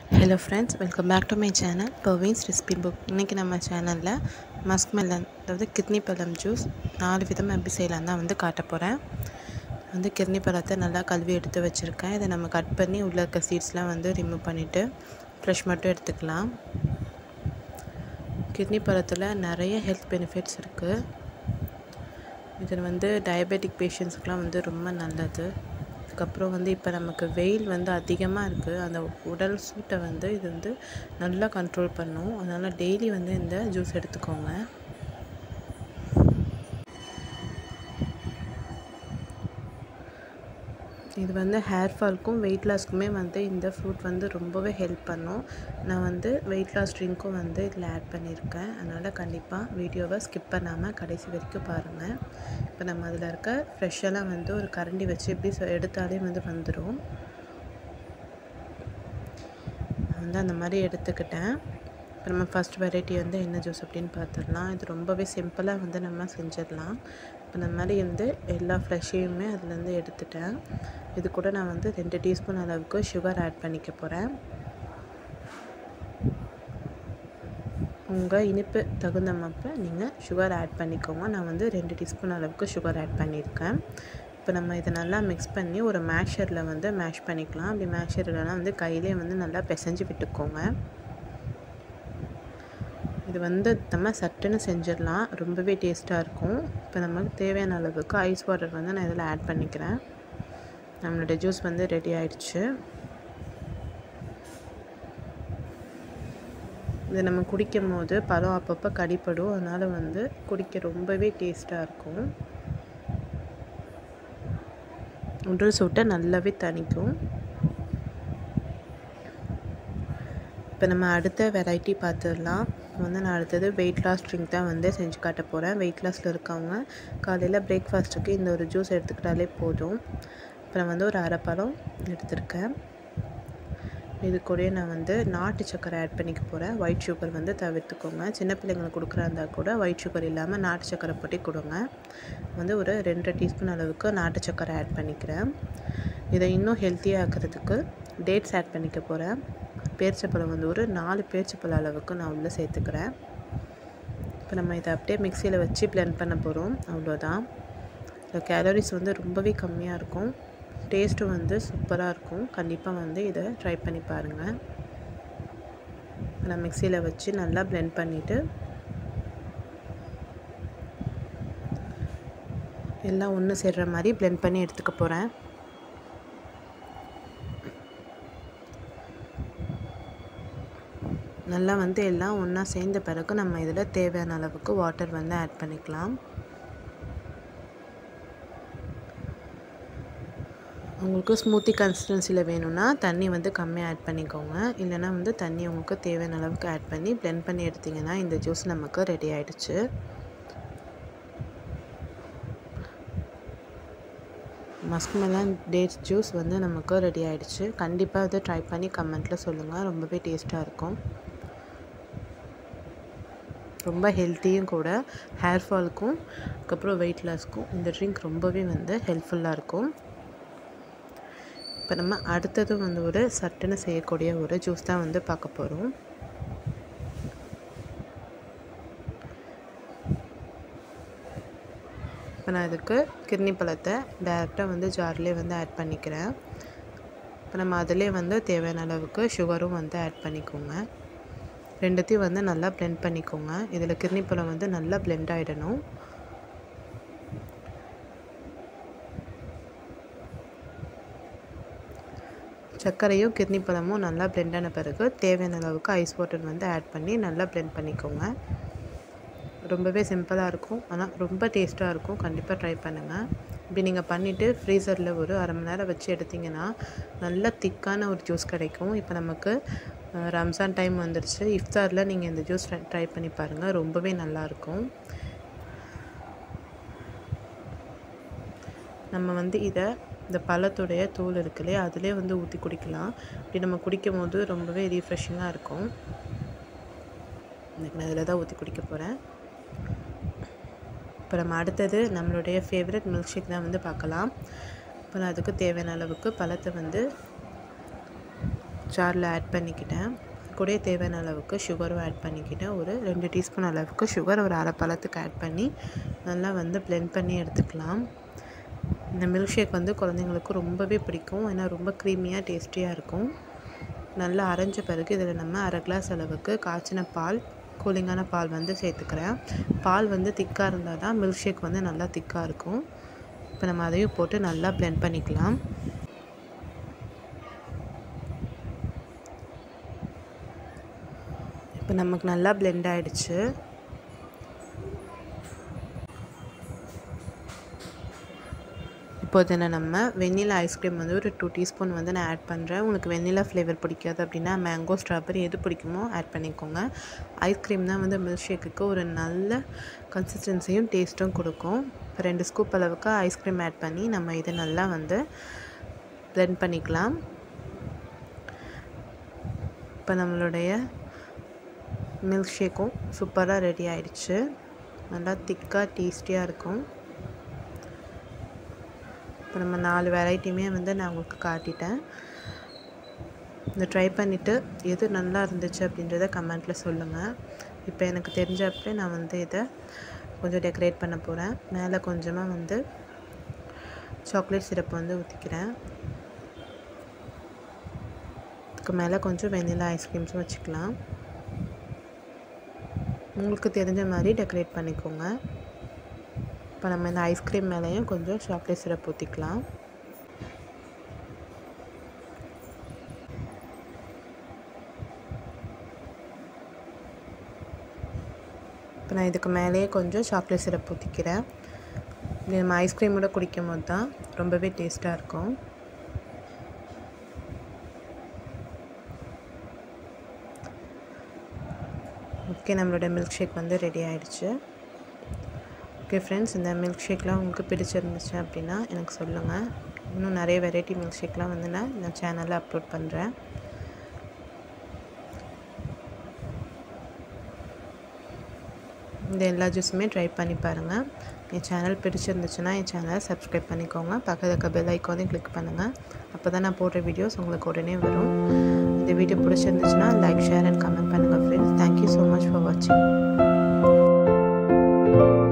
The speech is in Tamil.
hello friends welcome back to my channel Parveen's recipe book இன்றைக்கி நம்ம சேனலில் மஸ்க் மெலன் அதாவது கிட்னி பழம் ஜூஸ் நாலு விதமாக எப்படி செய்யலாம் தான் வந்து காட்ட போகிறேன் வந்து கிட்னி பழத்தை நல்லா கழுவி எடுத்து வச்சுருக்கேன் இதை நம்ம கட் பண்ணி உள்ளே இருக்க சீட்ஸ்லாம் வந்து ரிமூவ் பண்ணிவிட்டு ஃப்ரெஷ் மட்டும் எடுத்துக்கலாம் கிட்னி பழத்தில் நிறைய ஹெல்த் பெனிஃபிட்ஸ் இருக்குது இது வந்து டயபெட்டிக் பேஷண்ட்ஸுக்கெலாம் வந்து ரொம்ப நல்லது அதுக்கப்புறம் வந்து இப்போ நமக்கு வெயில் வந்து அதிகமாக இருக்குது அந்த உடல் சூட்டை வந்து இது வந்து நல்லா கண்ட்ரோல் பண்ணும் அதனால் டெய்லி வந்து இந்த ஜூஸ் எடுத்துக்கோங்க இது வந்து ஹேர் ஃபால்க்கும் வெயிட் லாஸ்க்குமே வந்து இந்த ஃப்ரூட் வந்து ரொம்பவே ஹெல்ப் பண்ணும் நான் வந்து வெயிட் லாஸ் ட்ரிங்க்கும் வந்து இதில் ஆட் பண்ணியிருக்கேன் அதனால் கண்டிப்பாக வீடியோவை ஸ்கிப் பண்ணாமல் கடைசி வரைக்கும் பாருங்கள் இப்போ நம்ம அதில் இருக்க ஃப்ரெஷ்ஷெல்லாம் வந்து ஒரு கரண்டி வச்சு எப்படி எடுத்தாலே வந்து வந்துடும் வந்து அந்த மாதிரி எடுத்துக்கிட்டேன் இப்போ நம்ம ஃபஸ்ட் வெரைட்டி வந்து என்ன ஜூஸ் அப்படின்னு பார்த்துடலாம் இது ரொம்பவே சிம்பிளாக வந்து நம்ம செஞ்சிடலாம் இப்போ இந்த மாதிரி வந்து எல்லா ஃப்ரெஷ்ஷையுமே அதுலேருந்து எடுத்துட்டேன் இது கூட நான் வந்து ரெண்டு டீஸ்பூன் அளவுக்கு சுகர் ஆட் பண்ணிக்க போகிறேன் உங்கள் இனிப்பு தகுந்த மப்ப நீங்கள் சுகர் ஆட் பண்ணிக்கோங்க நான் வந்து ரெண்டு டீஸ்பூன் அளவுக்கு சுகர் ஆட் பண்ணியிருக்கேன் இப்போ நம்ம இதை நல்லா மிக்ஸ் பண்ணி ஒரு மேஷரில் வந்து மேஷ் பண்ணிக்கலாம் அப்படி மேஷர்லாம் வந்து கையிலே வந்து நல்லா பிசைஞ்சு விட்டுக்கோங்க இது வந்து நம்ம சட்டுன்னு செஞ்சிடலாம் ரொம்பவே டேஸ்ட்டாக இருக்கும் இப்போ நமக்கு தேவையான அளவுக்கு ஐஸ் வாட்டர் வந்து நான் இதில் ஆட் பண்ணிக்கிறேன் நம்மளோட ஜூஸ் வந்து ரெடி ஆயிடுச்சு இதை நம்ம குடிக்கும் போது பழம் அப்பப்போ கடிப்படும் அதனால் வந்து குடிக்க ரொம்பவே டேஸ்ட்டாக இருக்கும் உடல் சூட்டை நல்லாவே தணிக்கும் இப்போ நம்ம அடுத்த வெரைட்டி பார்த்துடலாம் வந்து நான் அடுத்தது வெயிட் லாஸ் ட்ரிங்க் தான் வந்து செஞ்சு காட்ட போகிறேன் வெயிட் லாஸில் இருக்கவங்க காலையில் பிரேக்ஃபாஸ்ட்டுக்கு இந்த ஒரு ஜூஸ் எடுத்துக்கிட்டாலே போதும் இப்போ நான் வந்து ஒரு அரை பழம் எடுத்திருக்கேன் இது கூட நான் வந்து நாட்டு சக்கரை ஆட் பண்ணிக்க போகிறேன் ஒயிட் சுகர் வந்து தவிர்த்துக்கோங்க சின்ன பிள்ளைங்களுக்கு கொடுக்குறா இருந்தால் கூட ஒயிட் சுகர் இல்லாமல் நாட்டு சக்கரை போட்டு கொடுங்க வந்து ஒரு ரெண்டரை டீஸ்பூன் அளவுக்கு நாட்டு சக்கரை ஆட் பண்ணிக்கிறேன் இதை இன்னும் ஹெல்த்தியாக ஆக்கிறதுக்கு டேட்ஸ் ஆட் பண்ணிக்க போகிறேன் பேரிச்சப்பழம் வந்து ஒரு நாலு பேரிச்சப்பழம் அளவுக்கு நான் உள்ளே சேர்த்துக்கிறேன் இப்போ நம்ம இதை அப்படியே மிக்சியில் வச்சு பிளெண்ட் பண்ண போகிறோம் அவ்வளோதான் இந்த கேலரிஸ் வந்து ரொம்பவே கம்மியாக இருக்கும் டேஸ்ட்டும் வந்து சூப்பராக இருக்கும் கண்டிப்பாக வந்து இதை ட்ரை பண்ணி பாருங்கள் நான் மிக்சியில் வச்சு நல்லா பிளெண்ட் பண்ணிவிட்டு எல்லாம் ஒன்று சேர்கிற மாதிரி பிளெண்ட் பண்ணி எடுத்துக்க போகிறேன் நல்லா வந்து எல்லாம் ஒன்றா சேர்ந்த பிறகு நம்ம இதில் தேவையான அளவுக்கு வாட்டர் வந்து ஆட் பண்ணிக்கலாம் உங்களுக்கு ஸ்மூத்தி கன்சிஸ்டன்சியில் வேணும்னா தண்ணி வந்து கம்மியாக ஆட் பண்ணிக்கோங்க இல்லைனா வந்து தண்ணி உங்களுக்கு தேவையான அளவுக்கு ஆட் பண்ணி பிளெண்ட் பண்ணி எடுத்திங்கன்னா இந்த ஜூஸ் நமக்கு ரெடி ஆகிடுச்சு மஸ்க்மெலன் டேட்ஸ் ஜூஸ் வந்து நமக்கு ரெடி ஆகிடுச்சு கண்டிப்பாக இதை ட்ரை பண்ணி கமெண்ட்டில் சொல்லுங்கள் ரொம்பவே டேஸ்ட்டாக இருக்கும் ரொம்ப ஹெல்த்தியும் கூட ஹேர் ஃபாலுக்கும் அதுக்கப்புறம் வெயிட் லாஸ்க்கும் இந்த ட்ரிங்க் ரொம்பவே வந்து ஹெல்ப்ஃபுல்லாக இருக்கும் இப்போ நம்ம அடுத்தது வந்து ஒரு சட்டுன்னு செய்யக்கூடிய ஒரு ஜூஸ் தான் வந்து பார்க்க போகிறோம் இப்போ நான் இதுக்கு கிட்னி பழத்தை டேரெக்டாக வந்து ஜார்லேயே வந்து ஆட் பண்ணிக்கிறேன் இப்போ நம்ம அதிலே வந்து தேவையான அளவுக்கு சுகரும் வந்து ஆட் பண்ணிக்கோங்க ரெண்டுத்தையும் வந்து நல்லா பிளெண்ட் பண்ணிக்கோங்க இதில் கிர்னி பழம் வந்து நல்லா பிளெண்ட் ஆகிடணும் சர்க்கரையும் கிர்னி பழமும் நல்லா பிளெண்ட் ஆன பிறகு தேவையான அளவுக்கு ஐஸ் வாட்டர் வந்து ஆட் பண்ணி நல்லா பிளெண்ட் பண்ணிக்கோங்க ரொம்பவே சிம்பிளாக இருக்கும் ஆனால் ரொம்ப டேஸ்ட்டாக இருக்கும் கண்டிப்பாக ட்ரை பண்ணுங்கள் இப்படி நீங்கள் பண்ணிவிட்டு ஃப்ரீசரில் ஒரு அரை மணி நேரம் வச்சு எடுத்திங்கன்னா நல்ல திக்கான ஒரு ஜூஸ் கிடைக்கும் இப்போ நமக்கு ரம்ஜான் டைம் வந்துடுச்சு இஃப்தாரில் நீங்கள் இந்த ஜூஸ் ட்ரை பண்ணி பாருங்கள் ரொம்பவே நல்லாயிருக்கும் நம்ம வந்து இதை இந்த பழத்துடைய தோல் இருக்கு இல்லையா அதிலே வந்து ஊற்றி குடிக்கலாம் இப்படி நம்ம குடிக்கும் போது ரொம்பவே ரீஃப்ரெஷிங்காக இருக்கும் எனக்கு நான் இதில் தான் ஊற்றி குடிக்க போகிறேன் இப்போ நம்ம அடுத்தது நம்மளுடைய ஃபேவரட் மில்க் ஷேக் தான் வந்து பார்க்கலாம் இப்போ நான் அதுக்கு தேவையான அளவுக்கு பழத்தை வந்து ஜாரில் ஆட் பண்ணிக்கிட்டேன் கூட தேவையான அளவுக்கு சுகரும் ஆட் பண்ணிக்கிட்டேன் ஒரு ரெண்டு டீஸ்பூன் அளவுக்கு சுகர் ஒரு அரை பழத்துக்கு ஆட் பண்ணி நல்லா வந்து பிளெண்ட் பண்ணி எடுத்துக்கலாம் இந்த மில்க் ஷேக் வந்து குழந்தைங்களுக்கு ரொம்பவே பிடிக்கும் ஏன்னா ரொம்ப க்ரீமியாக டேஸ்டியாக இருக்கும் நல்லா அரைஞ்ச பிறகு இதில் நம்ம அரை கிளாஸ் அளவுக்கு காய்ச்சின பால் கூலிங்கான பால் வந்து சேர்த்துக்கிறேன் பால் வந்து திக்காக இருந்தால் தான் மில்க் ஷேக் வந்து நல்லா திக்காக இருக்கும் இப்போ நம்ம அதையும் போட்டு நல்லா பிளெண்ட் பண்ணிக்கலாம் இப்போ நமக்கு நல்லா பிளெண்ட் ஆகிடுச்சு இப்போ இதில் நம்ம வெண்ணிலா ஐஸ்கிரீம் வந்து ஒரு டூ டீஸ்பூன் வந்து நான் ஆட் பண்ணுறேன் உங்களுக்கு வெண்ணிலா ஃப்ளேவர் பிடிக்காது அப்படின்னா மேங்கோ ஸ்ட்ராபெரி எது பிடிக்குமோ ஆட் பண்ணிக்கோங்க ஐஸ்கிரீம் தான் வந்து மில்க் ஷேக்குக்கு ஒரு நல்ல கன்சிஸ்டன்சியும் டேஸ்ட்டும் கொடுக்கும் இப்போ ரெண்டு ஸ்கூப் அளவுக்கு ஐஸ்கிரீம் ஆட் பண்ணி நம்ம இதை நல்லா வந்து பிளெண்ட் பண்ணிக்கலாம் இப்போ நம்மளுடைய மில்க் ஷேக்கும் சூப்பராக ரெடி ஆயிடுச்சு நல்லா திக்காக டேஸ்டியாக இருக்கும் இப்போ நம்ம நாலு வெரைட்டியுமே வந்து நான் உங்களுக்கு காட்டிட்டேன் இந்த ட்ரை பண்ணிவிட்டு எது நல்லா இருந்துச்சு அப்படின்றத கமெண்ட்டில் சொல்லுங்கள் இப்போ எனக்கு தெரிஞ்ச அப்படியே நான் வந்து இதை கொஞ்சம் டெக்கரேட் பண்ண போகிறேன் மேலே கொஞ்சமாக வந்து சாக்லேட் சிரப் வந்து ஊற்றிக்கிறேன் இதுக்கு மேலே கொஞ்சம் வெனிலா ஐஸ்கிரீம்ஸும் வச்சுக்கலாம் உங்களுக்கு தெரிஞ்ச மாதிரி டெக்கரேட் பண்ணிக்கோங்க இப்போ நம்ம இந்த ஐஸ்கிரீம் மேலேயும் கொஞ்சம் சாக்லேட் சிரப் ஊற்றிக்கலாம் இப்போ நான் இதுக்கு மேலேயே கொஞ்சம் சாக்லேட் சிரப் ஊற்றிக்கிறேன் இது நம்ம ஐஸ்கிரீமோட குடிக்கும் போது தான் ரொம்பவே டேஸ்ட்டாக இருக்கும் ஓகே நம்மளோட மில்க் ஷேக் வந்து ரெடி ஆகிடுச்சு ஓகே ஃப்ரெண்ட்ஸ் இந்த மில்க் ஷேக்லாம் உங்களுக்கு பிடிச்சிருந்துச்சு அப்படின்னா எனக்கு சொல்லுங்கள் இன்னும் நிறைய வெரைட்டி மில்க் ஷேக்லாம் வந்து நான் இந்த சேனலில் அப்லோட் பண்ணுறேன் இந்த எல்லா ஜூஸுமே ட்ரை பண்ணி பாருங்கள் என் சேனல் பிடிச்சிருந்துச்சுன்னா என் சேனலை சப்ஸ்கிரைப் பண்ணிக்கோங்க பக்கத்தில் இருக்க பெல் ஐக்கானையும் கிளிக் பண்ணுங்கள் அப்போ தான் நான் போடுற வீடியோஸ் உங்களுக்கு உடனே வரும் இந்த வீடியோ பிடிச்சிருந்துச்சுன்னா லைக் ஷேர் அண்ட் கமெண்ட் பண்ணுங்கள் friends thank you so much for வாட்சிங்